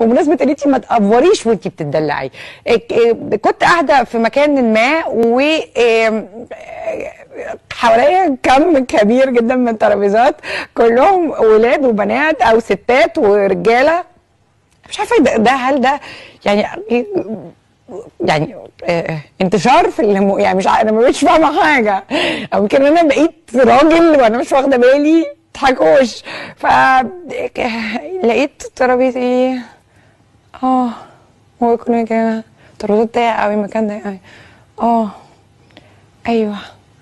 بمناسبه ان انت ما تقفريش وانت بتدلعي إك- إيه، كنت قاعده في مكان ما و إيه، حواليا كم كبير جدا من الترابيزات كلهم ولاد وبنات او ستات ورجاله مش عارفه ده, ده هل ده يعني يعني آه، انتشار في الهمو يعني مش ع- انا ما بقتش فاهمه حاجه او يمكن انا بقيت راجل وانا مش واخده بالي تضحكوش ف لقيت ترابيزه اه هو كله كده ترابيزات ضيقه قوي المكان ضيق قوي اه ايوه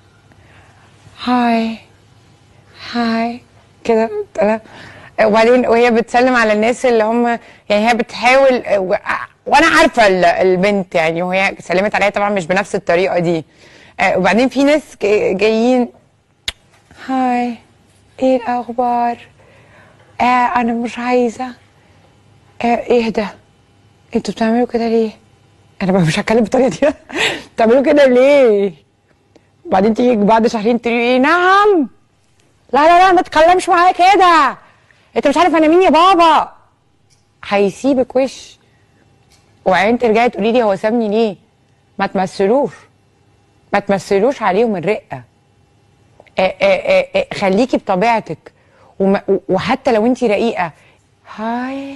هاي هاي كده تمام. وبعدين وهي بتسلم على الناس اللي هم يعني هي بتحاول و- وانا عارفه ال- البنت يعني وهي سلمت عليا طبعا مش بنفس الطريقه دي آه، وبعدين في ناس ج- جايين هاي ايه الاخبار آه انا مش عايزه آه ايه ده انتوا بتعملوا كده ليه انا بقى مش هتكلم بالطريقه دي بتعملوا كده ليه وبعدين تيجي بعد شهرين تقولي ايه نعم لا لا لا ما تتكلمش معايا كده انت مش عارف انا مين يا بابا هيسيبك وش وبعدين ترجعي تقولي لي هو سابني ليه ما تمثلوش ما تمثلوش عليهم الرقه آه، آه، آه، آه، خليكي بطبيعتك وما- وحتى لو انت رقيقه هاي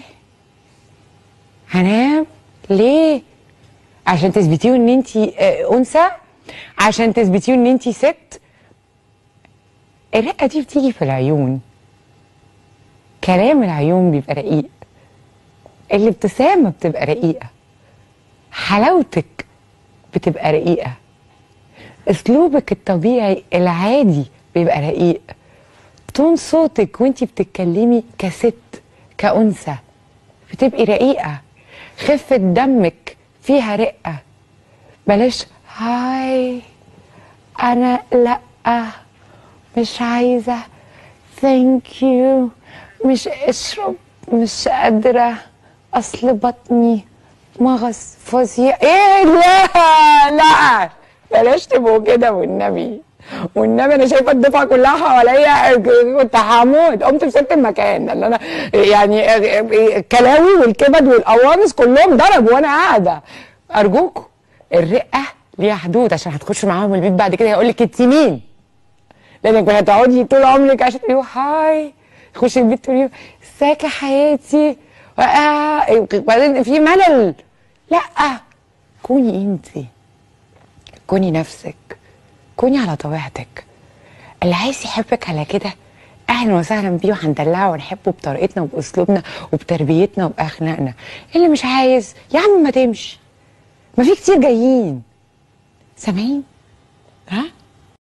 هنام ليه عشان تثبتيه ان انت انثى عشان تثبتيه ان انت ست الرقه دي بتيجي في العيون كلام العيون بيبقى رقيق الابتسامه بتبقى رقيقه حلاوتك بتبقى رقيقه اسلوبك الطبيعي العادي بيبقى رقيق تون صوتك وانتي بتتكلمي كست كأنثى بتبقي رقيقة خفة دمك فيها رقة بلاش هاي أنا لأ مش عايزة ثانك يو مش اشرب مش قادرة أصل بطني مغص فظيع ايه لا لا بلاش تبقوا كده والنبي والنبي انا شايفه الدفعه كلها حواليا كنت هموت قمت سبت المكان اللي انا يعني الكلاوي والكبد والقوانص كلهم ضربوا وانا قاعده ارجوكوا الرقه ليها حدود عشان هتخشوا معاهم البيت بعد كده هيقول لك انت مين لانك هتقعدي طول عمرك عشان تقولي هاي تخشي البيت تقولي ازيك يا حياتي آه، بعدين في ملل لا كوني انت كوني نفسك كوني على طبيعتك اللي عايز يحبك على كده اهلا وسهلا بيه وهندلعه ونحبه بطريقتنا وباسلوبنا وبتربيتنا وباخلاقنا اللي مش عايز يا عم ما تمشي ما في كتير جايين سامعين ها